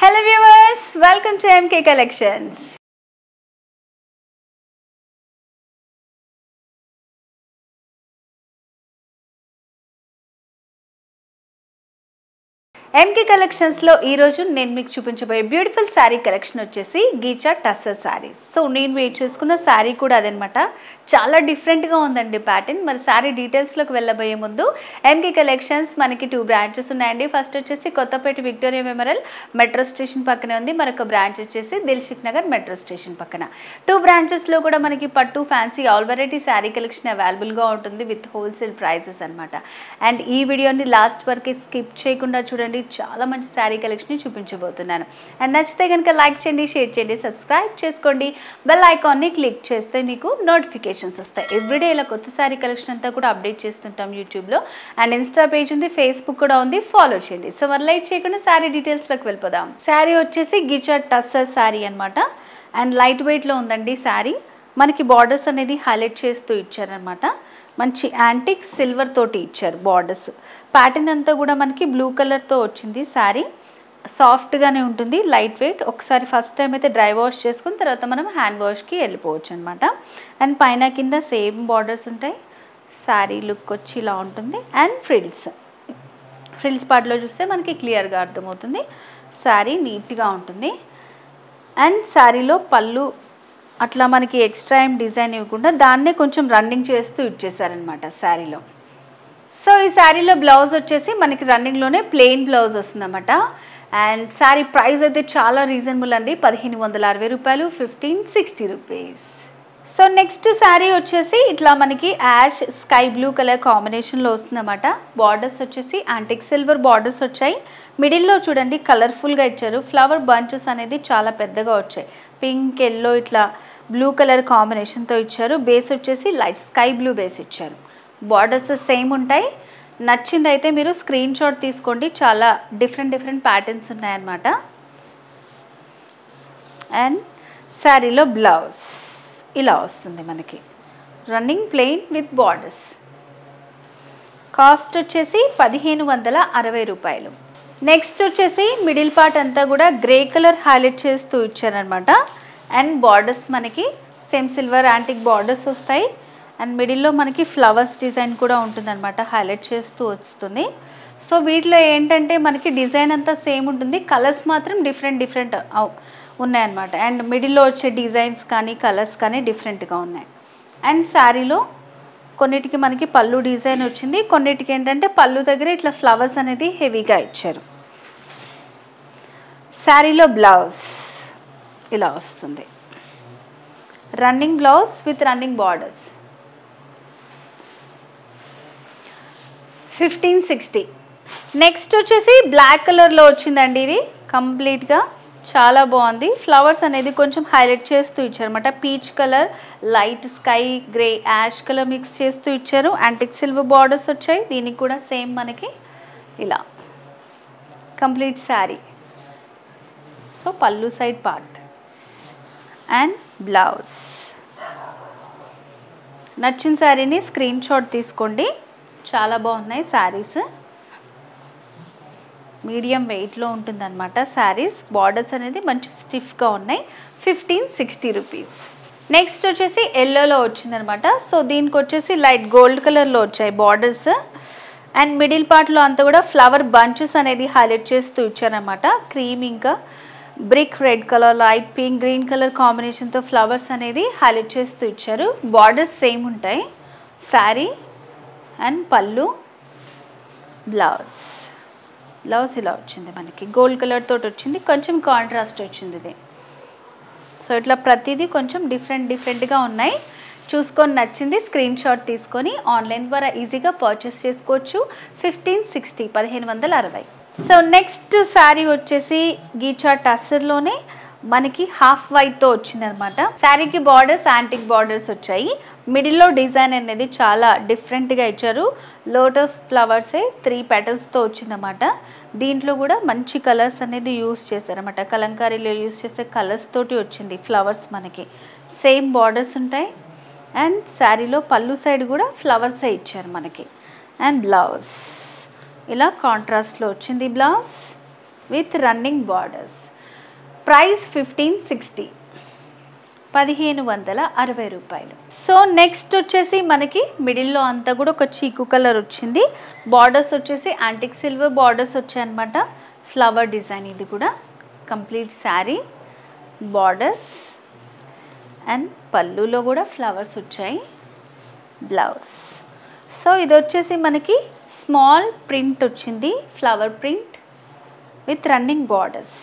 hello viewers welcome to M K collections M K కలెక్షన్స్లో ఈరోజు నేను మీకు చూపించబోయే బ్యూటిఫుల్ శారీ కలెక్షన్ వచ్చేసి గీచా టస్సర్ శారీస్ సో నేను వెయిట్ చేసుకున్న శారీ కూడా అదనమాట చాలా డిఫరెంట్గా ఉందండి ప్యాటర్న్ మరి శారీ డీటెయిల్స్లోకి వెళ్ళబోయే ముందు ఎంకే కలెక్షన్స్ మనకి టూ బ్రాంచెస్ ఉన్నాయండి ఫస్ట్ వచ్చేసి Kothapet Victoria memorial metro station పక్కనే ఉంది మరొక బ్రాంచ్ వచ్చేసి దిల్షుక్ నగర్ మెట్రో స్టేషన్ పక్కన టూ బ్రాంచెస్లో కూడా మనకి పట్టు fancy all variety sari collection అవైలబుల్గా ఉంటుంది విత్ హోల్సేల్ ప్రైజెస్ అనమాట అండ్ ఈ వీడియోని లాస్ట్ వరకు స్కిప్ చేయకుండా చూడండి చాలా మంచి శారీ కలెక్షన్ చూపించబోతున్నాను అండ్ నచ్చితే కనుక లైక్ చేయండి షేర్ చేయండి సబ్స్క్రైబ్ చేసుకోండి బెల్ ఐకాన్ని క్లిక్ చేస్తే మీకు నోటిఫికేషన్స్ వస్తాయి ఎవ్రీడే ఇలా కొత్త శారీ కలెక్షన్ అంతా కూడా అప్డేట్ చేస్తుంటాం యూట్యూబ్లో అండ్ ఇన్స్టా పేజ్ ఉంది ఫేస్బుక్ కూడా ఉంది ఫాలో చేయండి సో మరి లైక్ చేయకుండా శారీ డీటెయిల్స్లోకి వెళ్ళిపోదాం శారీ వచ్చేసి గిచర్ టస్సర్ శారీ అనమాట అండ్ లైట్ వెయిట్లో ఉందండి శారీ మనకి బార్డర్స్ అనేది హైలైట్ చేస్తూ ఇచ్చారనమాట మంచి యాంటిక్ సిల్వర్ తోటి ఇచ్చారు బార్డర్స్ ప్యాటర్న్ అంతా కూడా మనకి బ్లూ కలర్తో వచ్చింది శారీ సాఫ్ట్గానే ఉంటుంది లైట్ వెయిట్ ఒకసారి ఫస్ట్ టైం అయితే డ్రై వాష్ చేసుకుని తర్వాత మనం హ్యాండ్ వాష్కి వెళ్ళిపోవచ్చు అనమాట అండ్ పైన కింద సేమ్ బార్డర్స్ ఉంటాయి శారీ లుక్ వచ్చి ఇలా ఉంటుంది అండ్ ఫ్రిల్స్ ఫ్రిల్స్ పార్ట్లో చూస్తే మనకి క్లియర్గా అర్థమవుతుంది శారీ నీట్గా ఉంటుంది అండ్ శారీలో పళ్ళు అట్లా మనకి ఎక్స్ట్రా ఏం డిజైన్ ఇవ్వకుండా దాన్నే కొంచెం రన్నింగ్ చేస్తూ ఇచ్చేసారనమాట శారీలో సో ఈ శారీలో బ్లౌజ్ వచ్చేసి మనకి రన్నింగ్లోనే ప్లెయిన్ బ్లౌజ్ వస్తుందన్నమాట అండ్ శారీ ప్రైస్ అయితే చాలా రీజనబుల్ అండి పదిహేను వందల అరవై రూపాయలు fifteen sixty rupees so next sari వచ్చేసి ఇట్లా మనకి యాష్ స్కై బ్లూ కలర్ కాంబినేషన్లో వస్తుందన్నమాట బార్డర్స్ వచ్చేసి యాంటిక్ సిల్వర్ బార్డర్స్ వచ్చాయి మిడిల్లో చూడండి కలర్ఫుల్గా ఇచ్చారు ఫ్లవర్ బంచెస్ అనేది చాలా పెద్దగా వచ్చాయి పింక్ ఎల్లో ఇట్లా బ్లూ కలర్ కాంబినేషన్తో ఇచ్చారు బేస్ వచ్చేసి లైట్ స్కై బ్లూ బేస్ ఇచ్చారు బార్డర్స్ సేమ్ ఉంటాయి నచ్చింది అయితే మీరు స్క్రీన్ షాట్ తీసుకోండి చాలా డిఫరెంట్ డిఫరెంట్ ప్యాటర్న్స్ ఉన్నాయన్నమాట అండ్ శారీలో బ్లౌజ్ ఇలా వస్తుంది మనకి running plain with borders cost వచ్చేసి పదిహేను వందల అరవై రూపాయలు నెక్స్ట్ వచ్చేసి మిడిల్ పార్ట్ అంతా కూడా గ్రే కలర్ హైలైట్ చేస్తూ ఇచ్చారనమాట అండ్ బార్డర్స్ మనకి సేమ్ సిల్వర్ యాంటిక్ బార్డర్స్ వస్తాయి అండ్ మిడిల్లో మనకి ఫ్లవర్స్ డిజైన్ కూడా ఉంటుందన్నమాట హైలైట్ చేస్తూ వస్తుంది సో వీటిలో ఏంటంటే మనకి డిజైన్ అంతా సేమ్ ఉంటుంది కలర్స్ మాత్రం డిఫరెంట్ డిఫరెంట్ ఉన్నాయన్నమాట అండ్ మిడిల్లో వచ్చే డిజైన్స్ కానీ కలర్స్ కానీ డిఫరెంట్గా ఉన్నాయి అండ్ శారీలో కొన్నిటికి మనకి పళ్ళు డిజైన్ వచ్చింది కొన్నిటికి ఏంటంటే పళ్ళు దగ్గర ఇట్లా ఫ్లవర్స్ అనేది హెవీగా ఇచ్చారు శారీలో బ్లౌజ్ ఇలా వస్తుంది running blouse with running borders fifteen sixty next వచ్చేసి బ్లాక్ కలర్లో వచ్చిందండి ఇది కంప్లీట్గా చాలా బాగుంది ఫ్లవర్స్ అనేది కొంచెం హైలైట్ చేస్తూ ఇచ్చారనమాట peach colour light sky grey ash colour mix చేస్తూ ఇచ్చారు యాంటిక్ సిల్వర్ బార్డర్స్ వచ్చాయి దీనికి కూడా సేమ్ మనకి ఇలా కంప్లీట్ శారీ సో పళ్ళు సైడ్ పార్ట్ అండ్ బ్లౌజ్ నచ్చిన శారీని స్క్రీన్ షాట్ తీసుకోండి చాలా బాగున్నాయి శారీస్ మీడియం వెయిట్లో ఉంటుందన్నమాట శారీస్ బార్డర్స్ అనేది మంచి స్టిఫ్గా ఉన్నాయి ఫిఫ్టీన్ సిక్స్టీ రూపీస్ నెక్స్ట్ వచ్చేసి ఎల్లోలో వచ్చిందనమాట సో దీనికి వచ్చేసి లైట్ గోల్డ్ కలర్లో వచ్చాయి బార్డర్స్ అండ్ మిడిల్ పార్ట్లో అంతా కూడా ఫ్లవర్ బంచెస్ అనేది హైలైట్ చేస్తూ ఇచ్చారనమాట క్రీమ్ ఇంకా brick red colour light pink green colour కాంబినేషన్తో ఫ్లవర్స్ అనేది హైలైట్ చేస్తూ ఇచ్చారు బార్డర్స్ సేమ్ ఉంటాయి శారీ అండ్ పళ్ళు బ్లౌజ్ బ్లౌజ్ ఇలా వచ్చింది మనకి గోల్డ్ కలర్ తోటి వచ్చింది కొంచెం కాంట్రాస్ట్ వచ్చింది ఇది సో ఇట్లా ప్రతిదీ కొంచెం డిఫరెంట్ డిఫరెంట్గా ఉన్నాయి చూసుకొని నచ్చింది స్క్రీన్ షాట్ తీసుకొని ఆన్లైన్ ద్వారా ఈజీగా పర్చేస్ చేసుకోవచ్చు ఫిఫ్టీన్ సిక్స్టీ పదిహేను వందల అరవై సో నెక్స్ట్ శారీ వచ్చేసి గీచా టస్సర్లోనే మనకి హాఫ్ వైట్తో వచ్చిందనమాట శారీకి బార్డర్స్ యాంటిక్ బార్డర్స్ వచ్చాయి మిడిల్లో డిజైన్ అనేది చాలా డిఫరెంట్గా ఇచ్చారు లోటస్ ఫ్లవర్సే త్రీ పెటల్స్తో వచ్చిందన్నమాట దీంట్లో కూడా మంచి కలర్స్ అనేది యూస్ చేశారన్నమాట కలంకారీలో యూస్ చేసే కలర్స్ తోటి వచ్చింది ఫ్లవర్స్ మనకి సేమ్ బార్డర్స్ ఉంటాయి అండ్ శారీలో పళ్ళు సైడ్ కూడా ఫ్లవర్సే ఇచ్చారు మనకి అండ్ బ్లౌజ్ ఇలా కాంట్రాస్ట్లో వచ్చింది blouse with running borders price fifteen sixty పదిహేను వందల అరవై రూపాయలు సో నెక్స్ట్ వచ్చేసి మనకి మిడిల్లో అంతా కూడా ఒక చీకు కలర్ వచ్చింది బార్డర్స్ వచ్చేసి యాంటిక్ సిల్వర్ బార్డర్స్ వచ్చాయన్నమాట ఫ్లవర్ డిజైన్ ఇది కూడా కంప్లీట్ శారీ బార్డర్స్ అండ్ పళ్ళులో కూడా ఫ్లవర్స్ వచ్చాయి బ్లౌజ్ సో ఇది వచ్చేసి మనకి స్మాల్ ప్రింట్ వచ్చింది flower print with running borders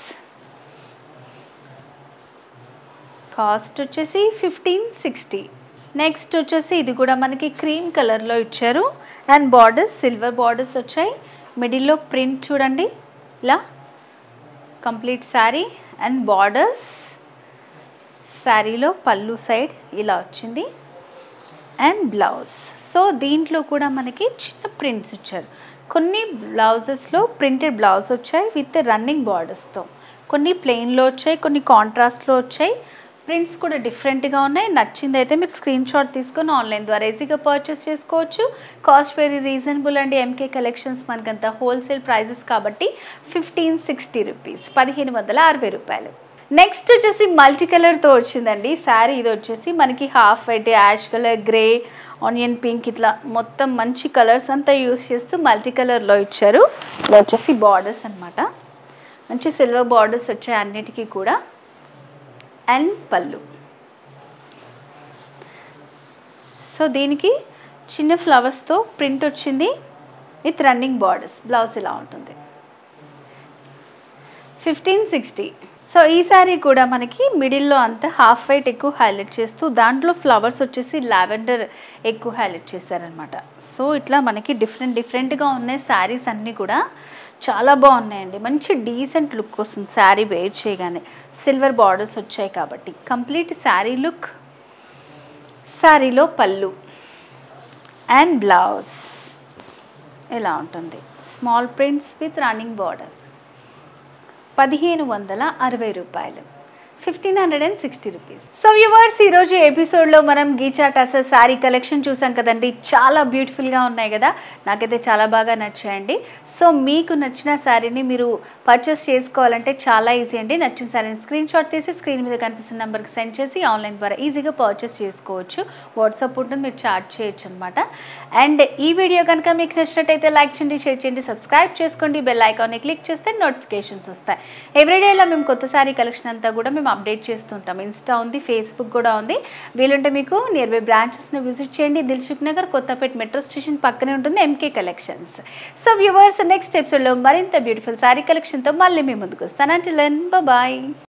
cost వచ్చేసి ఫిఫ్టీన్ సిక్స్టీ నెక్స్ట్ వచ్చేసి ఇది కూడా మనకి క్రీమ్ కలర్లో ఇచ్చారు అండ్ బార్డర్స్ సిల్వర్ బార్డర్స్ వచ్చాయి మిడిల్లో ప్రింట్ చూడండి ఇలా కంప్లీట్ శారీ అండ్ బార్డర్స్ శారీలో పళ్ళు సైడ్ ఇలా వచ్చింది అండ్ బ్లౌజ్ సో దీంట్లో కూడా మనకి చిన్న ప్రింట్స్ ఇచ్చారు కొన్ని బ్లౌజెస్లో ప్రింటెడ్ బ్లౌజ్ వచ్చాయి విత్ రన్నింగ్ బార్డర్స్తో కొన్ని ప్లెయిన్లో వచ్చాయి కొన్ని కాంట్రాస్ట్లో వచ్చాయి ప్రింట్స్ కూడా డిఫరెంట్గా ఉన్నాయి నచ్చింది అయితే మీరు స్క్రీన్ షాట్ తీసుకొని ఆన్లైన్ ద్వారా ఈజీగా పర్చేస్ చేసుకోవచ్చు కాస్ట్ వెరీ రీజనబుల్ అండి ఎంకే కలెక్షన్స్ మనకంతా హోల్సేల్ ప్రైజెస్ కాబట్టి ఫిఫ్టీన్ సిక్స్టీ రూపీస్ పదిహేను వందల అరవై రూపాయలు నెక్స్ట్ వచ్చేసి మల్టీ కలర్తో వచ్చిందండి శారీ ఇది వచ్చేసి మనకి half white ash colour grey onion pink ఇట్లా మొత్తం మంచి కలర్స్ అంతా యూస్ చేస్తూ మల్టీ కలర్లో ఇచ్చారు ఇలా వచ్చేసి బార్డర్స్ అనమాట మంచి సిల్వర్ బార్డర్స్ వచ్చాయి అన్నిటికీ కూడా అండ్ పళ్ళు సో దీనికి చిన్న ఫ్లవర్స్తో ప్రింట్ వచ్చింది విత్ రన్నింగ్ బార్డర్స్ బ్లౌజ్ ఇలా ఉంటుంది ఫిఫ్టీన్ సిక్స్టీ సో ఈ శారీ కూడా మనకి మిడిల్లో అంతా హాఫ్ వైట్ ఎక్కువ హైలైట్ చేస్తూ దాంట్లో ఫ్లవర్స్ వచ్చేసి లావెండర్ ఎక్కువ హైలైట్ చేశారనమాట సో ఇట్లా మనకి డిఫరెంట్ డిఫరెంట్గా ఉన్నాయి శారీస్ అన్నీ కూడా చాలా బాగున్నాయండి మంచి డీసెంట్ లుక్ వస్తుంది శారీ వేర్ చేయగానే సిల్వర్ బార్డర్స్ వచ్చాయి కాబట్టి కంప్లీట్ శారీ లుక్ శారీలో పళ్ళు అండ్ బ్లౌజ్ ఇలా ఉంటుంది small prints with running border పదిహేను వందల అరవై రూపాయలు fifteen hundred and sixty rupees so viewers ఈరోజు ఎపిసోడ్లో మనం గీచా టసర్ శారీ కలెక్షన్ చూసాం కదండి చాలా బ్యూటిఫుల్గా ఉన్నాయి కదా నాకైతే చాలా బాగా నచ్చాయండి సో మీకు నచ్చిన శారీని మీరు పర్చేస్ చేసుకోవాలంటే చాలా ఈజీ అండి నచ్చిన శారీని స్క్రీన్ షాట్ తీసి స్క్రీన్ మీద కనిపిస్తున్న నెంబర్కి సెండ్ చేసి ఆన్లైన్ ద్వారా ఈజీగా పర్చేస్ చేసుకోవచ్చు వాట్సాప్ ఉంటుంది మీరు చార్ట్ చేయొచ్చు అనమాట అండ్ ఈ వీడియో కనుక మీకు నచ్చినట్టయితే లైక్ చేయండి షేర్ చేయండి సబ్స్క్రైబ్ చేసుకోండి బెల్ ఐకాన్ని క్లిక్ చేస్తే నోటిఫికేషన్స్ వస్తాయి ఎవ్రీడేలో మేము కొత్త శారీ కలెక్షన్ అంతా కూడా మేము అప్డేట్ చేస్తుంటాం ఇన్స్టా ఉంది ఫేస్బుక్ కూడా ఉంది వీలుంటే మీకు నియర్ బై బ్రాంచెస్ని విజిట్ చేయండి దిల్సుఖ్ నగర్ కొత్తపేట మెట్రో స్టేషన్ పక్కనే ఉంటుంది MK collections so viewers next ఎపిసోడ్లో మరింత బ్యూటిఫుల్ శారీ కలెక్షన్తో మళ్ళీ మీ ముందుకు వస్తాను అంటే బాయ్